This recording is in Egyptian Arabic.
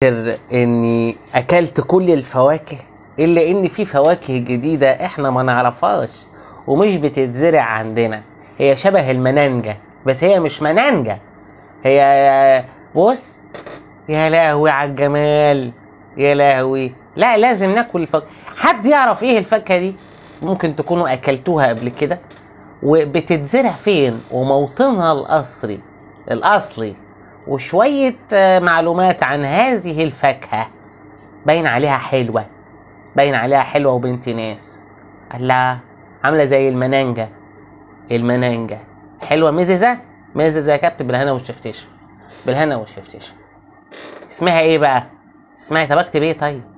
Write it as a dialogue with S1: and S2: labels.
S1: اني اكلت كل الفواكه الا ان في فواكه جديده احنا ما نعرفهاش ومش بتتزرع عندنا هي شبه المنانجا بس هي مش منانجا هي بص يا لهوي على الجمال يا لهوي لا لازم ناكل الفاكهه حد يعرف ايه الفاكهه دي ممكن تكونوا اكلتوها قبل كده وبتتزرع فين وموطنها الاصلي الاصلي وشويه آه، معلومات عن هذه الفاكهه باين عليها حلوه باين عليها حلوه وبنت ناس الله عامله زي المنانجا المنانجا حلوه مززه مززه يا كابتن بالهنا والشفتيش بالهنا والشفتيش اسمها ايه بقى اسمها طب اكتب ايه طيب